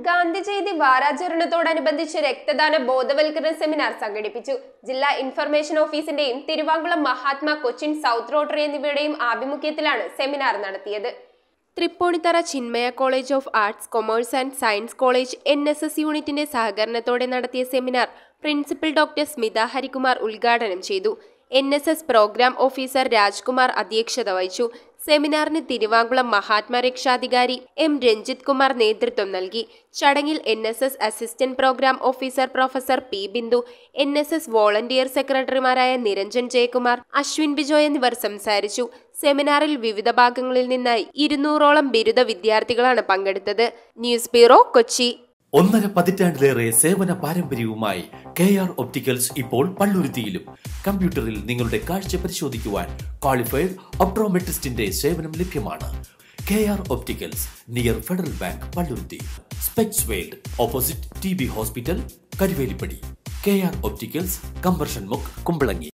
ഗാന്ധി ജയന്തി വാരാചരണത്തോടനുബന്ധിച്ച് രക്തദാന ബോധവൽക്കരണ സെമിനാർ സംഘടിപ്പിച്ചു ജില്ലാ ഇൻഫർമേഷൻ ഓഫീസിന്റെയും തിരുവാങ്കുളം മഹാത്മാ കൊച്ചിൻ സൗത്ത് റോട്ടറി എന്നിവയുടെയും ആഭിമുഖ്യത്തിലാണ് സെമിനാർ നടത്തിയത് Thrippunithura Chinmaya college of arts commerce and science college N S S യൂണിറ്റിന്റെ സഹകരണത്തോടെ നടത്തിയ seminar principal doctor Smitha Harikumar ഉദ്ഘാടനം ചെയ്തു N S S programme officer Rajkumar അധ്യക്ഷത വഹിച്ചു സെമിനാറിന് തിരുവാങ്കുളം മഹാത്മാ രക്ഷാധികാരി എം രഞ്ജിത് കുമാർ നേതൃത്വം നൽകി ചടങ്ങിൽ N S S assistant programme officer professor P Bindu N S S volunteer സെക്രട്ടറിമാരായ നിരഞ്ജൻ ജയകുമാർ അശ്വിൻ ബിജോയ് എന്നിവർ സംസാരിച്ചു സെമിനാറിൽ വിവിധ ഭാഗങ്ങളിൽ നിന്നായി ഇരുന്നൂറോളം ബിരുദ വിദ്യാർത്ഥികളാണ് പങ്കെടുത്തത് ന്യൂസ് ബ്യൂറോ കൊച്ചി ഒന്നര പതിറ്റാണ്ടിലേറെ സേവന പാരമ്പര്യവുമായി കെ ആർ ഒപ്റ്റിക്കൽസ് ഇപ്പോൾ പള്ളുരുത്തിയിലും കമ്പ്യൂട്ടറിൽ നിങ്ങളുടെ കാഴ്ച പരിശോധിക്കുവാൻ ക്വാളിഫൈഡ് ഒപ്ട്രോമെട്രിസ്റ്റിന്റെ സേവനം ലഭ്യമാണ് K R opticals near Federal Bank Palluruthy specs world opposite T B hospital Karuvelippady K R opticals കമ്പർഷൻ മുക്ക് കുമ്പളങ്ങി